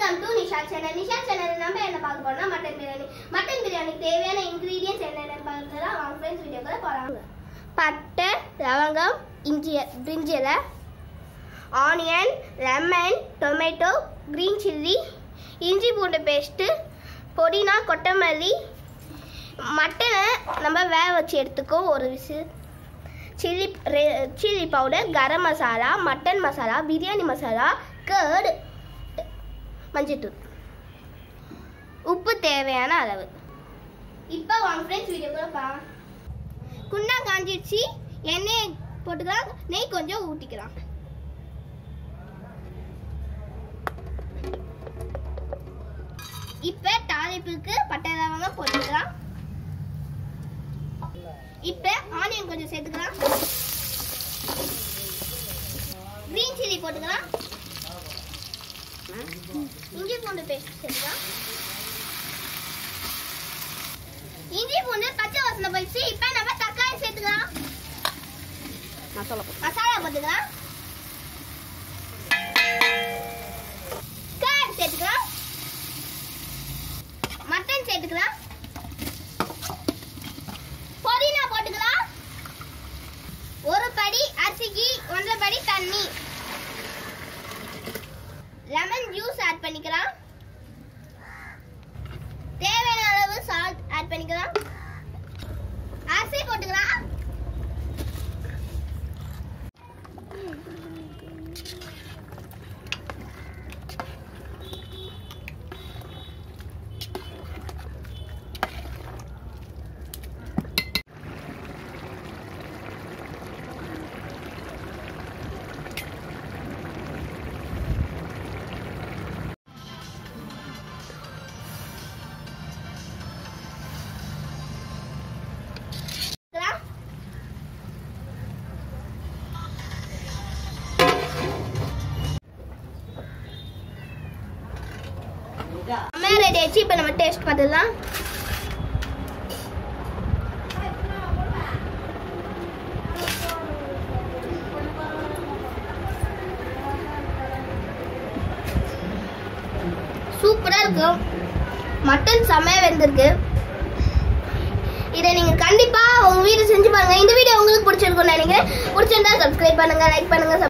Welcome to Nisha channel Nisha channel நம்ம என்ன பார்க்க போறோம்னா மட்டன் பிரியாணி மட்டன் பிரியாணிக்கு தேவையான இன்கிரீடியன்ஸ் என்னென்னு பார்க்கலாம் வாங்க ஃப்ரெண்ட்ஸ் வீடியோக்குள்ள போகலாம் பட்டை லவங்கம் இஞ்சி பிரிஞ்சி இலை onion lemon tomato green chilli இஞ்சி பூண்டு பேஸ்ட்டு புதினா கொத்தமல்லி மட்டனை நம்ம வேக வச்சு எடுத்துக்கோ ஒரு whistle chilli chilli powder garam masala mutton masala biryani masala curd மஞ்சத்தூள் உப்பு தேவையான அளவு இப்போ வாங்க ஃப்ரெண்ட்ஸ் வீடியோ கூட பா குண்டா காஞ்சிடுச்சு எண்ணெய் போட்டுக்கலாம் நெய் கொஞ்சம் ஊற்றிக்கலாம் இப்போ தாளிப்புக்கு பட்டை லவங்கம் போட்டுக்கலாம் இப்போ ஆனியன் கொஞ்சம் சேர்த்துக்கலாம் கிரீன் சில்லி போட்டுக்கலாம் இஞ்சி பூண்டு பேஸ்ட் சேர்த்துக்கலாம் இஞ்சி பூண்டு பச்சை வாசனை போயிடுச்சு இப்போ நம்ம தக்காளி சேர்த்துக்கலாம் மசாலா போட்டு மசாலா போட்டுக்கலாம் கர்ட் சேர்த்துக்கலாம் மட்டன் சேர்த்துக்கலாம் புதினா போட்டுக்கலாம் ஒரு படி அரிசிக்கு ஒன்றரை படி தண்ணி லெமன் ஜூஸ் ஆட் பண்ணிக்கலாம் தேவையான அளவு சால்ட் ஆட் பண்ணிக்கலாம் அரிசி போட்டுக்கலாம் போட்டுக்கலாம். அம்மா ரெடி ஆயிடுச்சு இப்போ நம்ம டேஸ்ட் பார்த்துக்கலாம் சூப்பரா இருக்கும் மட்டன் செம்மையா வெந்திருக்கு இதை நீங்க கண்டிப்பா உங்க வீடு செஞ்சு பாருங்க இந்த வீடியோ உங்களுக்கு பிடிச்சிருக்கும்னு நினைக்கிறேன் பிடிச்சிருந்தா சப்ஸ்கிரைப் பண்ணுங்க லைக் பண்ணுங்க